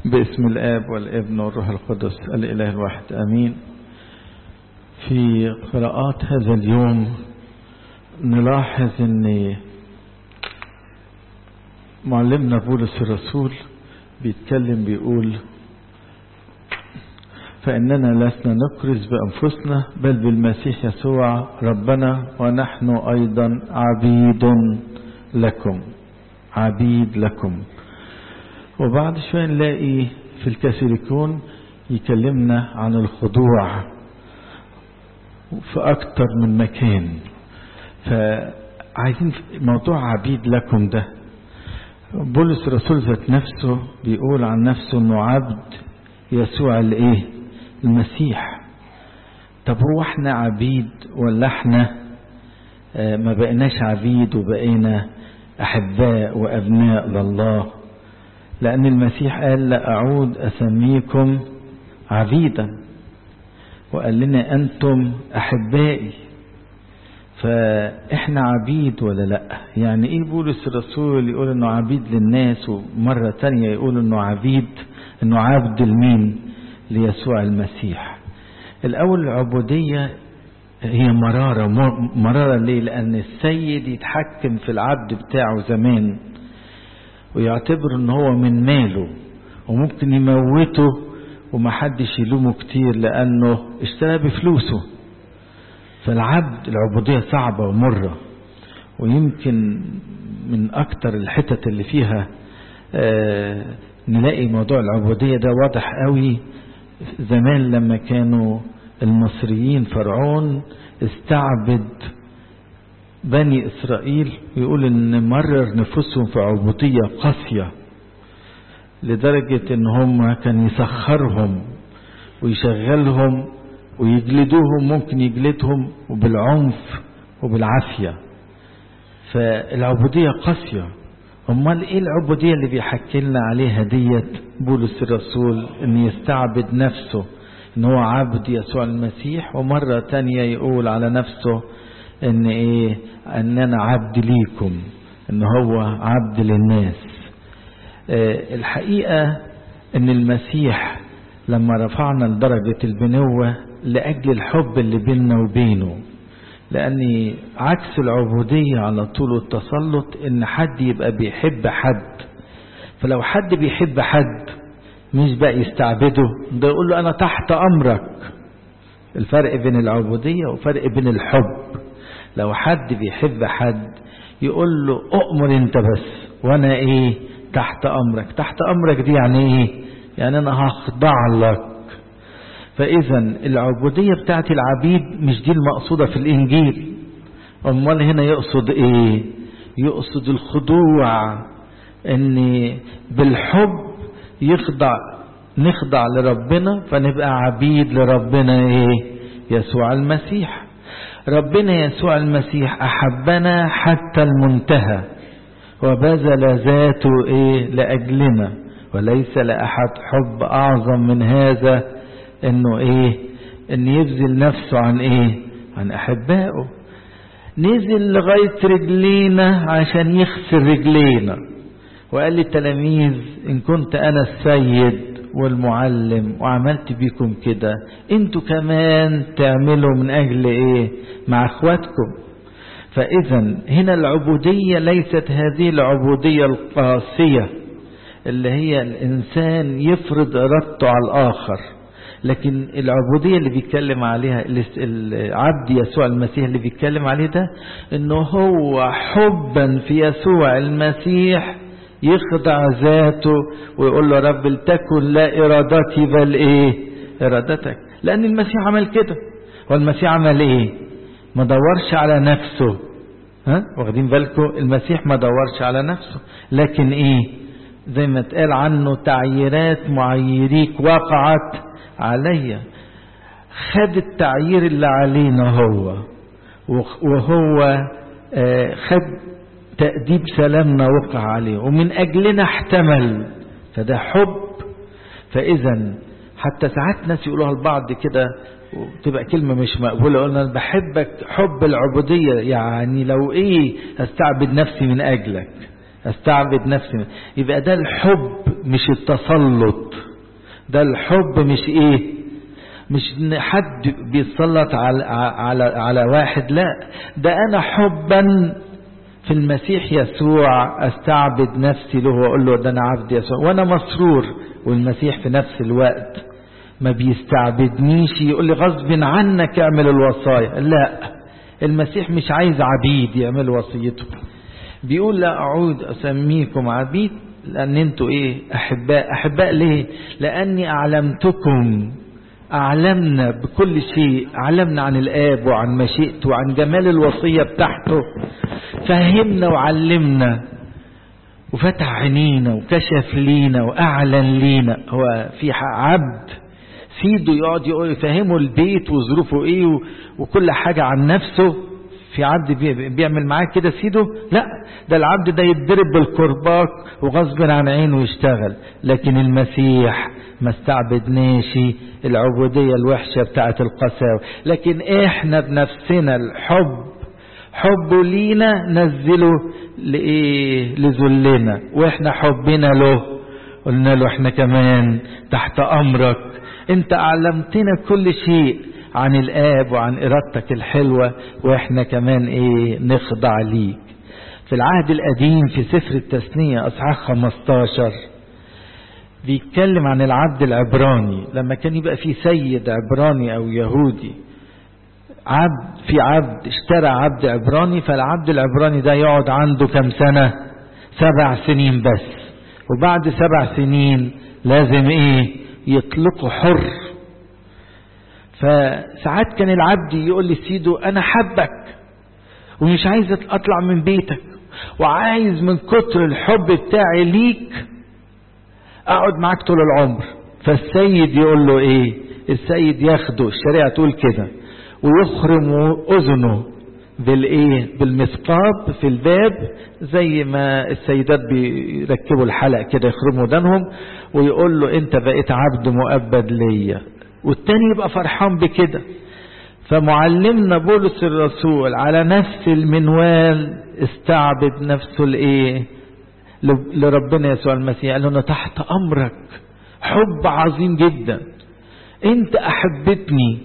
باسم الآب والابن والروح القدس الإله الواحد أمين في قراءات هذا اليوم نلاحظ أن معلمنا بولس الرسول بيتكلم بيقول فإننا لسنا نكرز بأنفسنا بل بالمسيح يسوع ربنا ونحن أيضا عبيد لكم عبيد لكم وبعد شوية نلاقي في الكاثوليكون يكلمنا عن الخضوع في أكتر من مكان فعايزين موضوع عبيد لكم ده بولس الرسول ذات نفسه بيقول عن نفسه انه عبد يسوع الايه المسيح طب هو احنا عبيد ولا احنا اه ما بقيناش عبيد وبقينا احباء وابناء لله لان المسيح قال لا اعود اسميكم عبيدا وقال لنا انتم احبائي فاحنا عبيد ولا لا يعني ايه بولس الرسول يقول انه عبيد للناس ومرة تانية يقول انه عبيد انه عبد لمين ليسوع المسيح الاول العبودية هي مرارة مرارة ليه لان السيد يتحكم في العبد بتاعه زمان ويعتبر ان هو من ماله وممكن يموته ومحدش يلومه كتير لانه اشترى بفلوسه فالعبد العبودية صعبة ومرة ويمكن من أكتر الحتت اللي فيها آه نلاقي موضوع العبودية ده واضح قوي زمان لما كانوا المصريين فرعون استعبد بني إسرائيل يقول إن مرر نفوسهم في عبودية قاسية لدرجة إن هم كان يسخرهم ويشغلهم ويجلدوهم ممكن يجلدهم وبالعنف وبالعافية فالعبودية قاسية امال ايه العبودية اللي بيحكي لنا عليها ديت بولس الرسول ان يستعبد نفسه ان هو عبد يسوع المسيح ومرة تانية يقول على نفسه ان ايه ان انا عبد ليكم ان هو عبد للناس اه الحقيقة ان المسيح لما رفعنا لدرجة البنوة لأجل الحب اللي بيننا وبينه لأن عكس العبودية على طول التسلط إن حد يبقى بيحب حد فلو حد بيحب حد مش بقى يستعبده ده يقول له أنا تحت أمرك الفرق بين العبودية وفرق بين الحب لو حد بيحب حد يقول له أؤمر أنت بس وأنا إيه تحت أمرك تحت أمرك دي يعني إيه يعني أنا هخضع لك فإذا العبودية بتاعت العبيد مش دي المقصودة في الإنجيل أمال هنا يقصد إيه يقصد الخضوع إن بالحب يخضع نخضع لربنا فنبقى عبيد لربنا إيه يسوع المسيح ربنا يسوع المسيح أحبنا حتى المنتهى وبذل ذاته إيه لأجلنا وليس لأحد حب أعظم من هذا انه ايه ان يبذل نفسه عن ايه عن احبائه نزل لغاية رجلينا عشان يخسر رجلينا وقال للتلاميذ ان كنت انا السيد والمعلم وعملت بيكم كده انتوا كمان تعملوا من اجل ايه مع اخواتكم فاذا هنا العبودية ليست هذه العبودية القاسية اللي هي الانسان يفرض ارادته على الاخر لكن العبودية اللي بيتكلم عليها العبد يسوع المسيح اللي بيتكلم عليه ده انه هو حبا في يسوع المسيح يخضع ذاته ويقول له رب لتكن لا ارادتي بل ايه ارادتك لان المسيح عمل كده والمسيح عمل ايه ما دورش على نفسه ها واخدين بالكم المسيح ما دورش على نفسه لكن ايه زي ما اتقال عنه تعييرات معيريك وقعت عليا خد التعيير اللي علينا هو وهو خد تأديب سلامنا وقع عليه ومن أجلنا احتمل فده حب فإذا حتى ساعات ناس يقولوها البعض كده وتبقى كلمة مش مقبولة قلنا بحبك حب العبودية يعني لو ايه استعبد نفسي من أجلك استعبد نفسي يبقى ده الحب مش التسلط ده الحب مش ايه مش ان حد بيتسلط على على على واحد لا ده انا حبا في المسيح يسوع استعبد نفسي له واقول له ده انا عبد يسوع وانا مسرور والمسيح في نفس الوقت ما بيستعبدنيش يقول لي غصب عنك اعمل الوصايا لا المسيح مش عايز عبيد يعملوا وصيته بيقول لا اعود اسميكم عبيد لان انتوا ايه احباء احباء ليه لاني اعلمتكم أعلمنا بكل شيء أعلمنا عن الآب وعن مشيئته وعن جمال الوصية بتاعته فهمنا وعلمنا وفتح عينينا وكشف لينا وأعلن لينا هو في عبد سيده يقعد يقول يفهمه البيت وظروفه ايه وكل حاجة عن نفسه في عبد بيعمل معاه كده سيده لا ده العبد ده يتضرب بالكرباك وغصب عن عينه يشتغل لكن المسيح ما استعبدناش العبودية الوحشة بتاعت القساوة لكن احنا بنفسنا الحب حبه لينا نزله لإيه لذلنا واحنا حبنا له قلنا له احنا كمان تحت امرك انت علمتنا كل شيء عن الاب وعن ارادتك الحلوة واحنا كمان ايه نخضع ليك في العهد القديم في سفر التثنية اصحاح 15 بيتكلم عن العبد العبراني لما كان يبقى في سيد عبراني او يهودي عبد في عبد اشترى عبد عبراني فالعبد العبراني ده يقعد عنده كم سنة سبع سنين بس وبعد سبع سنين لازم ايه يطلقه حر فساعات كان العبد يقول لسيده انا حبك ومش عايز اطلع من بيتك وعايز من كتر الحب بتاعي ليك اقعد معاك طول العمر فالسيد يقول له ايه السيد ياخده الشريعة تقول كده ويخرم اذنه بالايه بالمثقاب في الباب زي ما السيدات بيركبوا الحلق كده يخرموا ودانهم ويقول له انت بقيت عبد مؤبد ليا والتاني يبقى فرحان بكده فمعلمنا بولس الرسول على نفس المنوال استعبد نفسه لايه لربنا يسوع المسيح قال له انا تحت امرك حب عظيم جدا انت احبتني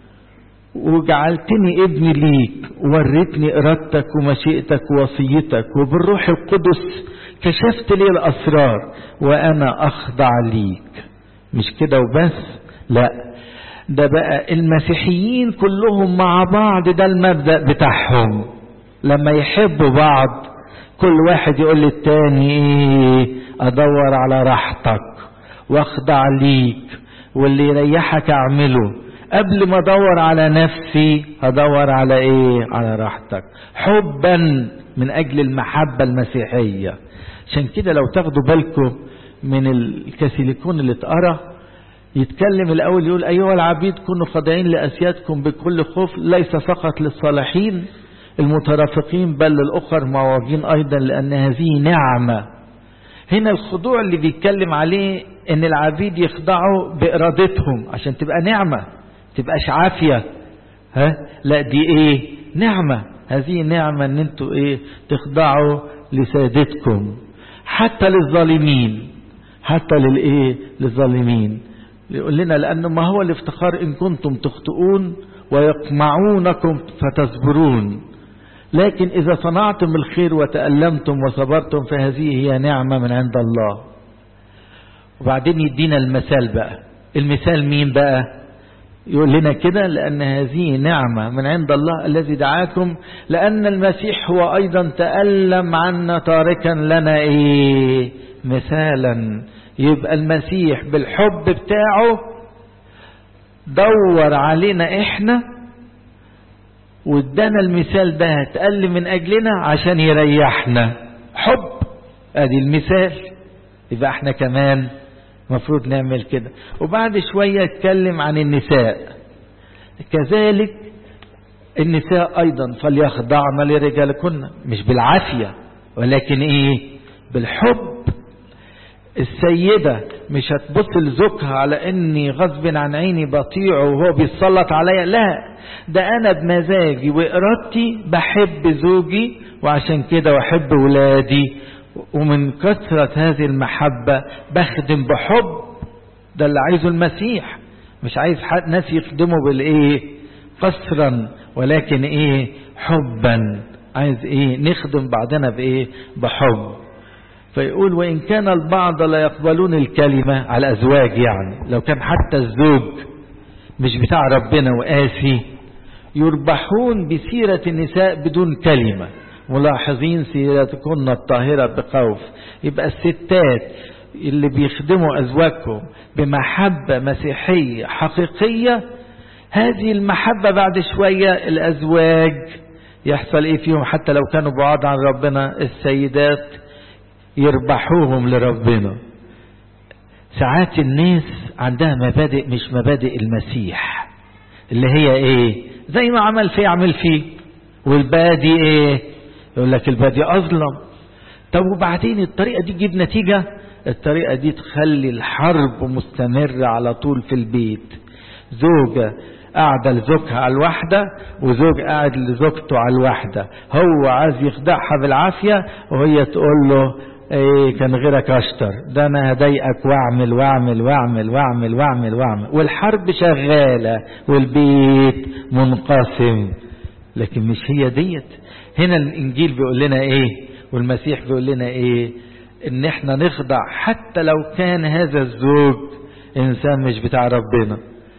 وجعلتني ابني ليك ووريتني ارادتك ومشيئتك ووصيتك وبالروح القدس كشفت لي الاسرار وانا اخضع ليك مش كده وبس لا ده بقى المسيحيين كلهم مع بعض ده المبدأ بتاعهم لما يحبوا بعض كل واحد يقول للتاني ادور على راحتك واخضع ليك واللي يريحك اعمله قبل ما ادور على نفسي ادور على ايه على راحتك حبا من اجل المحبة المسيحية عشان كده لو تاخدوا بالكم من الكاثوليكون اللي اتقرا يتكلم الاول يقول ايها العبيد كونوا خاضعين لاسيادكم بكل خوف ليس فقط للصالحين المترافقين بل للاخر معوجين ايضا لان هذه نعمه هنا الخضوع اللي بيتكلم عليه ان العبيد يخضعوا بارادتهم عشان تبقى نعمه تبقاش عافيه ها لا دي ايه نعمه هذه نعمه ان انتوا ايه تخضعوا لسادتكم حتى للظالمين حتى للايه للظالمين يقول لنا لأن ما هو الافتخار إن كنتم تخطئون ويقمعونكم فتصبرون لكن إذا صنعتم الخير وتألمتم وصبرتم فهذه هي نعمة من عند الله وبعدين يدينا المثال بقى المثال مين بقى يقول لنا كده لأن هذه نعمة من عند الله الذي دعاكم لأن المسيح هو أيضا تألم عنا تاركا لنا إيه مثالا يبقى المسيح بالحب بتاعه دور علينا احنا وادانا المثال ده تقل من اجلنا عشان يريحنا حب ادي المثال يبقى احنا كمان مفروض نعمل كده وبعد شوية اتكلم عن النساء كذلك النساء ايضا فليخضعن لرجالكن مش بالعافية ولكن ايه بالحب السيدة مش هتبص لزوجها على اني غصب عن عيني بطيعه وهو بيتسلط عليا لا ده انا بمزاجي وارادتي بحب زوجي وعشان كده واحب ولادي ومن كثرة هذه المحبة بخدم بحب ده اللي عايزه المسيح مش عايز حد ناس يخدموا بالايه قصرا ولكن ايه حبا عايز ايه نخدم بعضنا بايه بحب فيقول وان كان البعض لا يقبلون الكلمة على الازواج يعني لو كان حتى الزوج مش بتاع ربنا وقاسي يربحون بسيرة النساء بدون كلمة ملاحظين سيرتكن الطاهرة بخوف يبقى الستات اللي بيخدموا أزواجهم بمحبة مسيحية حقيقية هذه المحبة بعد شوية الأزواج يحصل إيه فيهم حتى لو كانوا بعاد عن ربنا السيدات يربحوهم لربنا ساعات الناس عندها مبادئ مش مبادئ المسيح اللي هي ايه زي ما عمل فيه عمل فيه والبادي ايه يقول لك البادي اظلم طب وبعدين الطريقة دي تجيب نتيجة الطريقة دي تخلي الحرب مستمرة على طول في البيت زوجة قاعدة لزوجها على الواحدة وزوج قاعد لزوجته على الواحدة هو عايز يخدعها بالعافية وهي تقول له ايه كان غيرك اشطر ده انا هضايقك واعمل واعمل واعمل واعمل واعمل واعمل والحرب شغالة والبيت منقسم لكن مش هي ديت هنا الانجيل بيقول لنا ايه والمسيح بيقول لنا ايه ان احنا نخضع حتى لو كان هذا الزوج انسان مش بتاع ربنا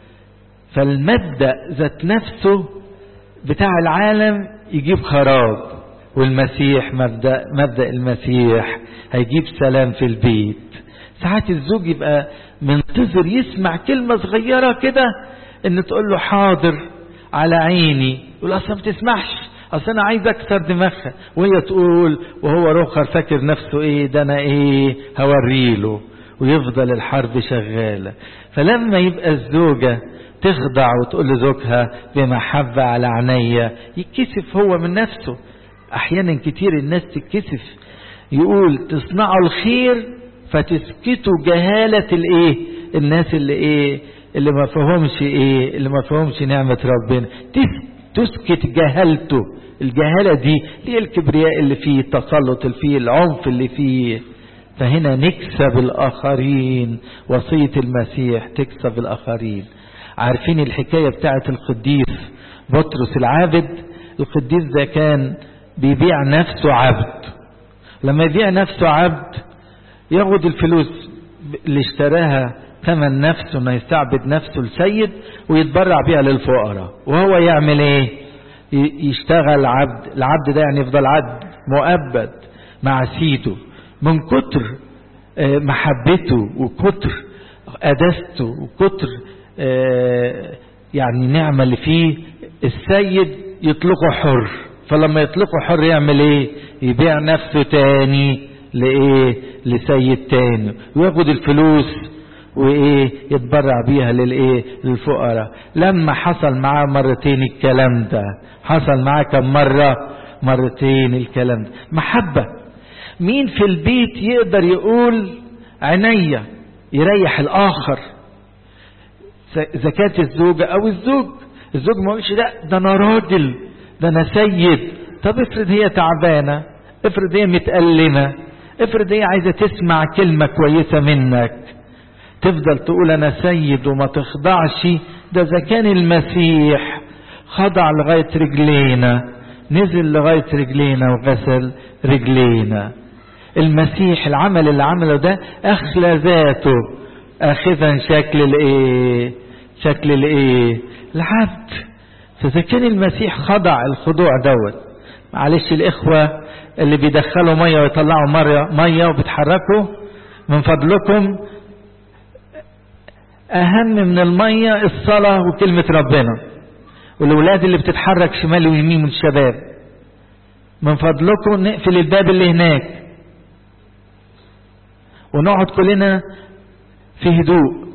فالمبدأ ذات نفسه بتاع العالم يجيب خراب والمسيح مبدأ, مبدأ المسيح هيجيب سلام في البيت ساعات الزوج يبقى منتظر يسمع كلمة صغيرة كده ان تقول له حاضر على عيني يقول اصلا ما تسمعش اصل انا عايز اكسر دماغها وهي تقول وهو روخر فاكر نفسه ايه ده انا ايه هوريله ويفضل الحرب شغالة فلما يبقى الزوجة تخضع وتقول لزوجها بمحبة على عينيا يتكسف هو من نفسه احيانا كتير الناس تتكسف يقول تصنعوا الخير فتسكتوا جهالة الايه الناس اللي ايه اللي ما فهمش ايه اللي ما فهمش نعمة ربنا تسكت جهالته الجهالة دي دي الكبرياء اللي فيه التسلط اللي فيه العنف اللي فيه فهنا نكسب الآخرين وصية المسيح تكسب الآخرين عارفين الحكاية بتاعت القديس بطرس العابد القديس ده كان بيبيع نفسه عبد لما يبيع نفسه عبد ياخد الفلوس اللي اشتراها ثمن نفسه انه يستعبد نفسه لسيد ويتبرع بيها للفقراء وهو يعمل ايه يشتغل عبد العبد ده يعني يفضل عبد مؤبد مع سيده من كتر محبته وكتر قداسته وكتر يعني نعمة اللي فيه السيد يطلقه حر فلما يطلقه حر يعمل ايه يبيع نفسه تاني لايه لسيد تاني وياخد الفلوس وايه يتبرع بيها للايه للفقراء لما حصل معاه مرتين الكلام ده حصل معاه كم مرة مرتين الكلام ده محبة مين في البيت يقدر يقول عينيا يريح الاخر زكاة الزوجة او الزوج الزوج ما يقولش لا ده انا راجل ده انا سيد طب افرض هي تعبانة افرض هي متألمة افرض هي عايزة تسمع كلمة كويسة منك تفضل تقول انا سيد وما تخضعش ده اذا كان المسيح خضع لغاية رجلينا نزل لغاية رجلينا وغسل رجلينا المسيح العمل اللي عمله ده اخلى ذاته اخذا شكل الايه شكل الايه العبد فاذا كان المسيح خضع الخضوع دوت معلش الاخوة اللي بيدخلوا مية ويطلعوا مرة مية وبيتحركوا من فضلكم اهم من المية الصلاة وكلمة ربنا والولاد اللي بتتحرك شمال ويمين من الشباب من فضلكم نقفل الباب اللي هناك ونقعد كلنا في هدوء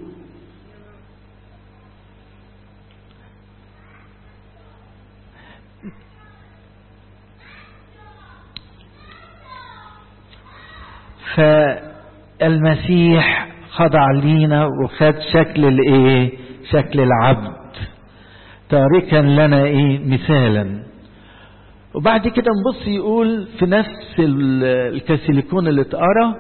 فالمسيح خضع لينا وخد شكل الايه شكل العبد تاركا لنا ايه مثالا وبعد كده نبص يقول في نفس الكاسيليكون اللي اتقرا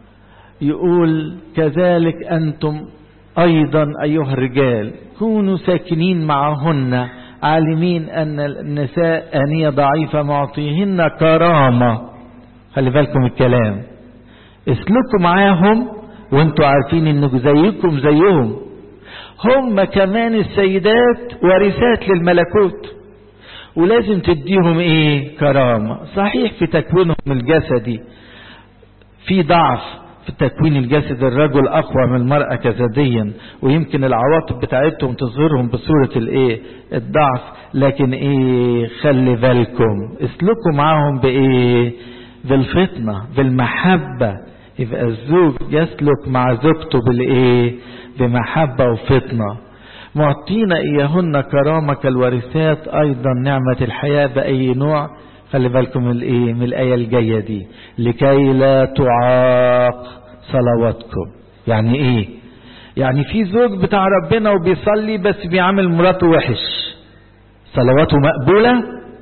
يقول كذلك أنتم أيضا أيها الرجال كونوا ساكنين معهن عالمين أن النساء أنية ضعيفة معطيهن كرامة خلي بالكم الكلام اسلكوا معاهم وانتوا عارفين انكم زيكم زيهم هم كمان السيدات وارثات للملكوت ولازم تديهم ايه كرامة صحيح في تكوينهم الجسدي في ضعف في تكوين الجسد الرجل اقوى من المرأة جسديا ويمكن العواطف بتاعتهم تظهرهم بصورة الايه الضعف لكن ايه خلي بالكم اسلكوا معاهم بايه بالفطنة بالمحبة يبقى الزوج يسلك مع زوجته بالايه بمحبة وفطنة معطينا اياهن كرامة كالوارثات ايضا نعمة الحياة باي نوع خلي بالكم من الايه من الايه الجايه دي لكي لا تعاق صلواتكم يعني ايه يعني في زوج بتاع ربنا وبيصلي بس بيعمل مراته وحش صلواته مقبوله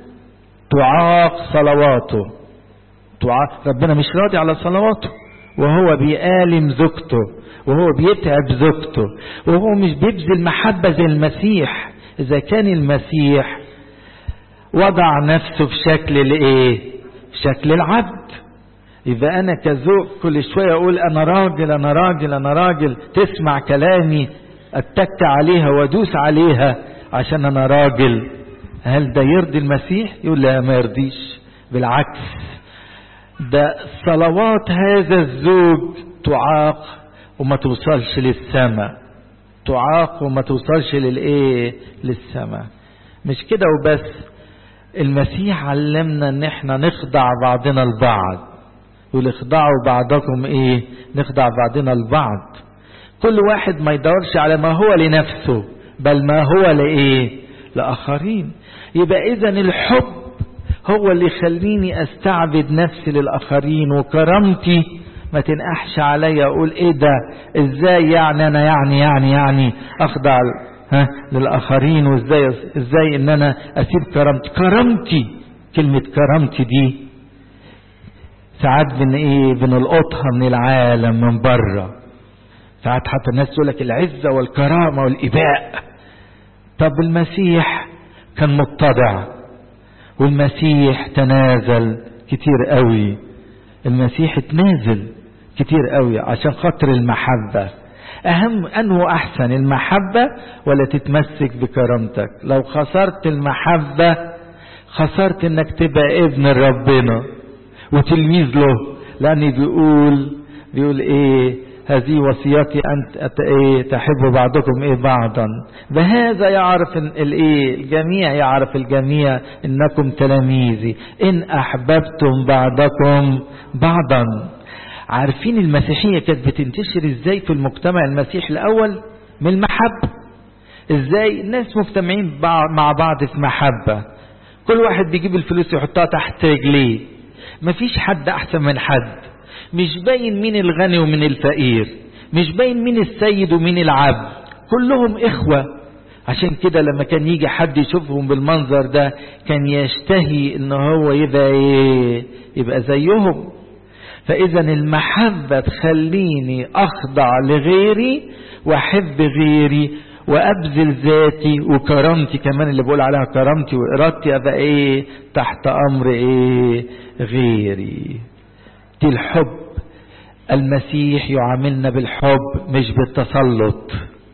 تعاق صلواته تعاق ربنا مش راضي على صلواته وهو بيآلم زوجته وهو بيتعب زوجته وهو مش بيبذل محبة زي المسيح إذا كان المسيح وضع نفسه في شكل الايه في شكل العبد اذا انا كذوق كل شويه اقول انا راجل انا راجل انا راجل تسمع كلامي اتك عليها وادوس عليها عشان انا راجل هل ده يرضي المسيح يقول لا ما يرضيش بالعكس ده صلوات هذا الزوج تعاق وما توصلش للسماء تعاق وما توصلش للايه للسماء مش كده وبس المسيح علمنا ان احنا نخضع بعضنا البعض يقول اخضعوا بعضكم ايه نخضع بعضنا البعض كل واحد ما يدورش على ما هو لنفسه بل ما هو لايه لاخرين يبقى اذا الحب هو اللي يخليني استعبد نفسي للاخرين وكرامتي ما تنقحش عليا اقول ايه ده ازاي يعني انا يعني يعني يعني اخضع ها للاخرين وازاي ازاي ان انا اسيب كرامتي كرامتي كلمه كرامتي دي ساعات بن ايه بنلقطها من العالم من بره ساعات حتى الناس تقول لك العزه والكرامه والاباء طب المسيح كان متضع والمسيح تنازل كتير قوي المسيح اتنازل كتير قوي عشان خاطر المحبه أهم أنه أحسن المحبة ولا تتمسك بكرامتك لو خسرت المحبة خسرت انك تبقى ابن ربنا وتلميذ له لأن بيقول بيقول ايه هذه وصيتي أن إيه تحب بعضكم إيه بعضا بهذا يعرف الإيه الجميع يعرف الجميع إنكم تلاميذي إن أحببتم بعضكم بعضا عارفين المسيحية كانت بتنتشر ازاي في المجتمع المسيحي الأول من المحبة ازاي الناس مجتمعين مع بعض في محبة كل واحد بيجيب الفلوس يحطها تحت رجليه مفيش حد أحسن من حد مش باين مين الغني ومين الفقير مش باين مين السيد ومين العبد كلهم إخوة عشان كده لما كان يجي حد يشوفهم بالمنظر ده كان يشتهي ان هو يبقى ايه يبقى زيهم فإذا المحبة تخليني أخضع لغيري وأحب غيري وأبذل ذاتي وكرامتي كمان اللي بقول عليها كرامتي وإرادتي أبقى إيه تحت أمر إيه غيري دي الحب المسيح يعاملنا بالحب مش بالتسلط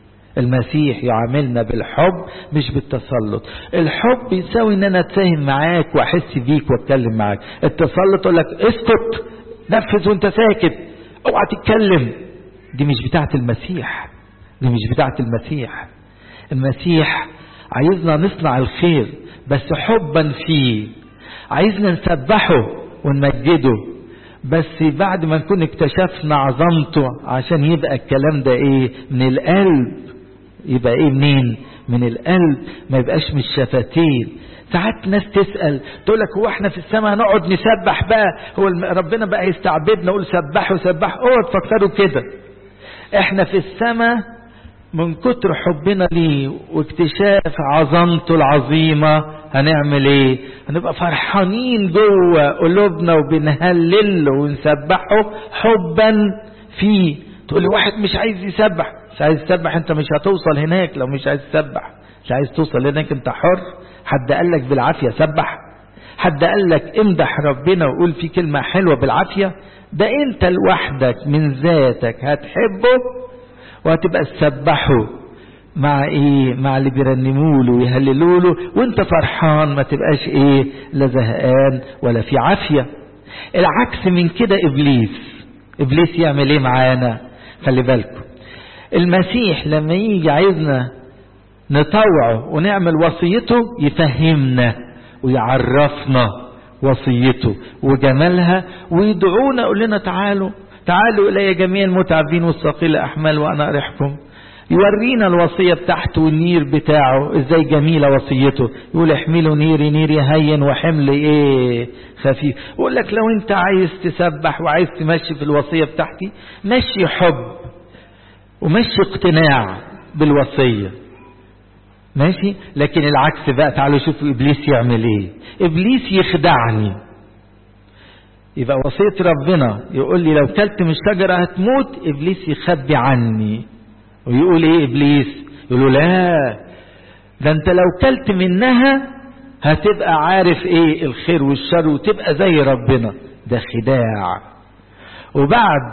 المسيح يعاملنا بالحب مش بالتسلط الحب يساوي ان انا اتفاهم معاك واحس بيك واتكلم معاك التسلط اقول لك اسكت نفذ وانت ساكت اوعى تتكلم دي مش بتاعت المسيح دي مش بتاعت المسيح المسيح عايزنا نصنع الخير بس حبا فيه عايزنا نسبحه ونمجده بس بعد ما نكون اكتشفنا عظمته عشان يبقى الكلام ده ايه من القلب يبقى ايه منين من القلب ما يبقاش من الشفتين ساعات ناس تسأل تقول لك هو احنا في السماء هنقعد نسبح بقى هو ربنا بقى يستعبدنا نقول سبحوا سبحوا اوعوا تفكروا كده احنا في السماء من كتر حبنا ليه واكتشاف عظمته العظيمة هنعمل ايه هنبقى فرحانين جوه قلوبنا وبنهلله ونسبحه حبا فيه تقول لي واحد مش عايز يسبح مش عايز تسبح انت مش هتوصل هناك لو مش عايز تسبح مش عايز توصل هناك انت حر حد قال لك بالعافية سبح حد قال لك امدح ربنا وقول في كلمة حلوة بالعافية ده انت لوحدك من ذاتك هتحبه وهتبقى تسبحه مع ايه مع اللي بيرنموا له ويهللوا له وانت فرحان ما تبقاش ايه لا زهقان ولا في عافية العكس من كده ابليس ابليس يعمل ايه معانا خلي بالكم المسيح لما يجي عايزنا نطوعه ونعمل وصيته يفهمنا ويعرفنا وصيته وجمالها ويدعونا يقول لنا تعالوا تعالوا إلي جميع المتعبين والثقيل أحمال وأنا أريحكم يورينا الوصية بتاعته والنير بتاعه ازاي جميلة وصيته يقول احملوا نيري نيري هين وحمل ايه خفيف يقول لك لو انت عايز تسبح وعايز تمشي في الوصية بتاعتي مشي حب ومشي اقتناع بالوصية ماشي لكن العكس بقى تعالوا شوفوا ابليس يعمل ايه ابليس يخدعني يبقى وصية ربنا يقول لي لو كلت من الشجرة هتموت ابليس يخبي عني ويقول ايه ابليس يقول له لا ده انت لو كلت منها هتبقى عارف ايه الخير والشر وتبقى زي ربنا ده خداع وبعد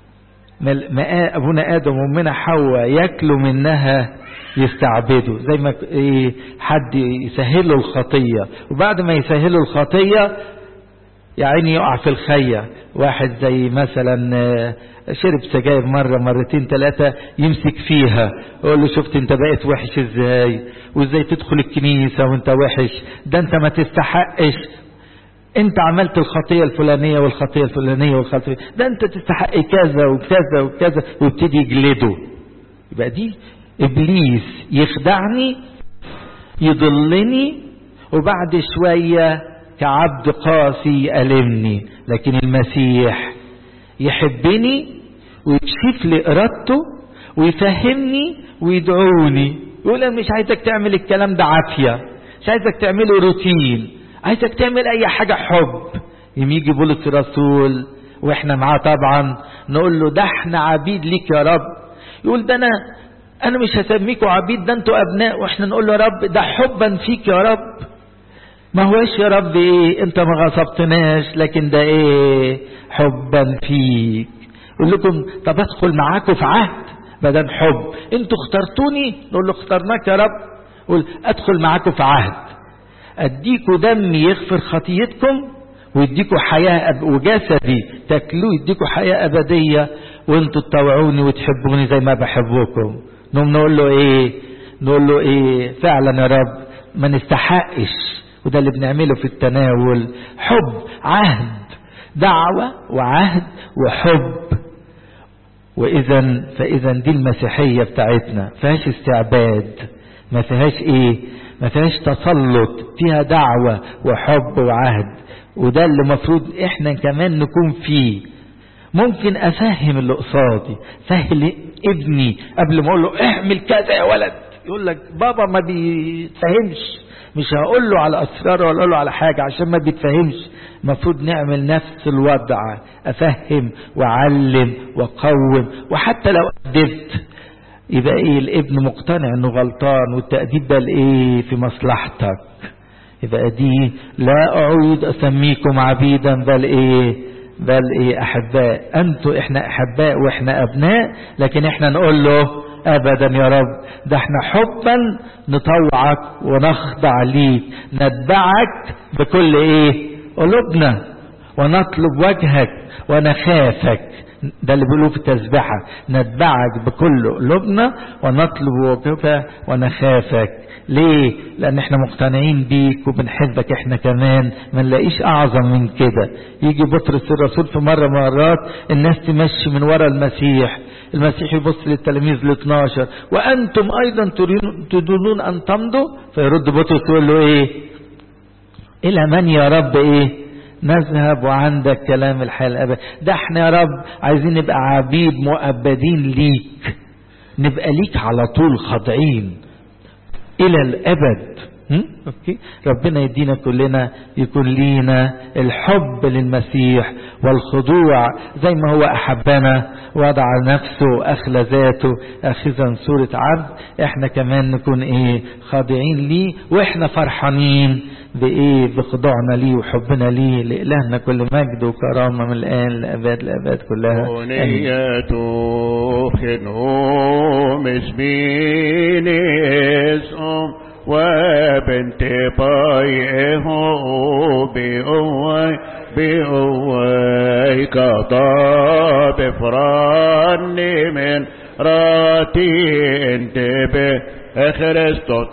ما ابونا ادم وامنا حواء ياكلوا منها يستعبدوا زي ما ايه حد يسهل له الخطيه وبعد ما يسهل له الخطيه يا عيني يقع في الخية واحد زي مثلا شرب سجاير مرة مرتين ثلاثة يمسك فيها يقول له شفت انت بقيت وحش ازاي وازاي تدخل الكنيسة وانت وحش ده انت ما تستحقش انت عملت الخطية الفلانية والخطية الفلانية والخطية ده انت تستحق كذا وكذا وكذا ويبتدي يجلده يبقى دي ابليس يخدعني يضلني وبعد شوية كعبد قاسي يألمني لكن المسيح يحبني ويكشف لي إرادته ويفهمني ويدعوني يقول أنا مش عايزك تعمل الكلام ده عافية مش عايزك تعمله روتين عايزك تعمل أي حاجة حب يم يجي بولس الرسول واحنا معاه طبعا نقول له ده احنا عبيد ليك يا رب يقول ده انا انا مش هسميكوا عبيد ده انتوا ابناء واحنا نقول له يا رب ده حبا فيك يا رب ما هوش يا رب ايه انت ما غصبتناش لكن ده ايه حبا فيك يقول لكم طب ادخل معاكم في عهد بدل حب انتوا اخترتوني نقول له اخترناك يا رب قول ادخل معاكم في عهد اديكوا دم يغفر خطيتكم ويديكوا حياة أب... وجسدي تاكلوه يديكوا حياة أبدية وانتوا تطوعوني وتحبوني زي ما بحبكم نقوم نقول له ايه نقول له ايه فعلا يا رب ما نستحقش وده اللي بنعمله في التناول حب عهد دعوة وعهد وحب وإذا فإذا دي المسيحية بتاعتنا فيهاش استعباد ما فيهاش إيه ما فيهاش تسلط فيها دعوة وحب وعهد وده اللي المفروض إحنا كمان نكون فيه ممكن أفهم اللي قصادي فهم ابني قبل ما أقول له اعمل كذا يا ولد يقول لك بابا ما بيتفهمش مش هقول له على اسرار ولا اقول له على حاجه عشان ما بيتفهمش المفروض نعمل نفس الوضع افهم واعلم واقوم وحتى لو ادبت يبقى ايه الابن مقتنع انه غلطان والتاديب ده لايه في مصلحتك يبقى دي لا اعود اسميكم عبيدا بل ايه بل ايه احباء انتوا احنا احباء واحنا ابناء لكن احنا نقول له ابدا يا رب ده احنا حبا نطوعك ونخضع ليك نتبعك بكل ايه قلوبنا ونطلب وجهك ونخافك ده اللي بيقولوه في التسبحة نتبعك بكل قلوبنا ونطلب وجهك ونخافك ليه لان احنا مقتنعين بيك وبنحبك احنا كمان ما نلاقيش اعظم من كده يجي بطرس الرسول في مرة مرات الناس تمشي من ورا المسيح المسيح يبص للتلاميذ ال 12 وانتم ايضا تريدون ان تمضوا فيرد بطرس يقول له ايه الى من يا رب ايه نذهب وعندك كلام الحياة الأبد ده احنا يا رب عايزين نبقى عبيد مؤبدين ليك نبقى ليك على طول خاضعين الى الابد اوكي ربنا يدينا كلنا يكون لينا الحب للمسيح والخضوع زي ما هو احبنا وضع نفسه اخلى ذاته اخذا صورة عبد احنا كمان نكون ايه خاضعين ليه واحنا فرحانين بايه بخضوعنا ليه وحبنا ليه لالهنا كل مجد وكرامه من الان لاباد لاباد كلها ونية خنهم اسمينيسهم وبنت بايه بأوي بأوي قضى بفراني من راتي انت بخريستوس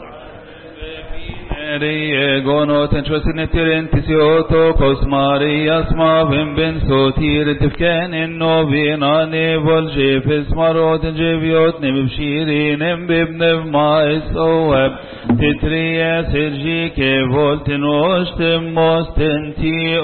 Gono ten chosine tirenti si oto kos Marias ma vim ben sotir tifken in novina ne volje fis marot jeviot ne bshiri nem bibnev ma isoweb titriya serji ke volten ostem mostenti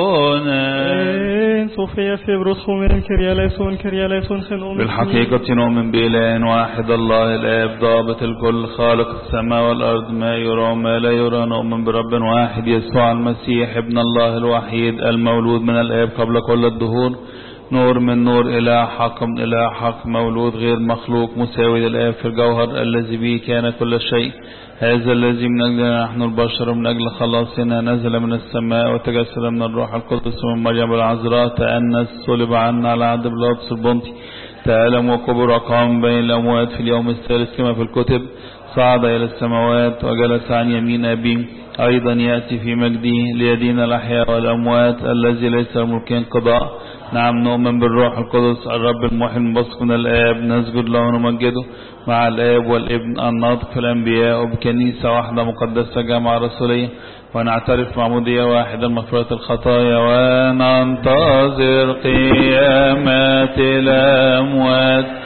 one صوفيا فيبروس خومين كريا ليسون كريا ليسون خنوم بالحقيقة نؤمن بإله واحد الله الآب ضابط الكل خالق السماء والأرض ما يرى وما لا يرى نؤمن برب واحد يسوع المسيح ابن الله الوحيد المولود من الآب قبل كل الدهور نور من نور إلى حق من إلى حق مولود غير مخلوق مساوي للآب في الجوهر الذي به كان كل شيء هذا الذي من أجلنا نحن البشر من أجل خلاصنا نزل من السماء وتجسد من الروح القدس من مريم العذراء تأنس صلب عنا على عهد بلاطس البنطي تألم وكبر وقام بين الأموات في اليوم الثالث كما في الكتب صعد إلى السماوات وجلس عن يمين أبيه أيضا يأتي في مجده ليدين الأحياء والأموات الذي ليس الملكين قضاء نعم نؤمن بالروح القدس الرب المحيي المبسط من الآب نسجد له ونمجده مع الآب والابن الناطق في الأنبياء وبكنيسة واحدة مقدسة جامعة رسولية ونعترف معمودية واحدة مغفرة الخطايا وننتظر قيامة الأموات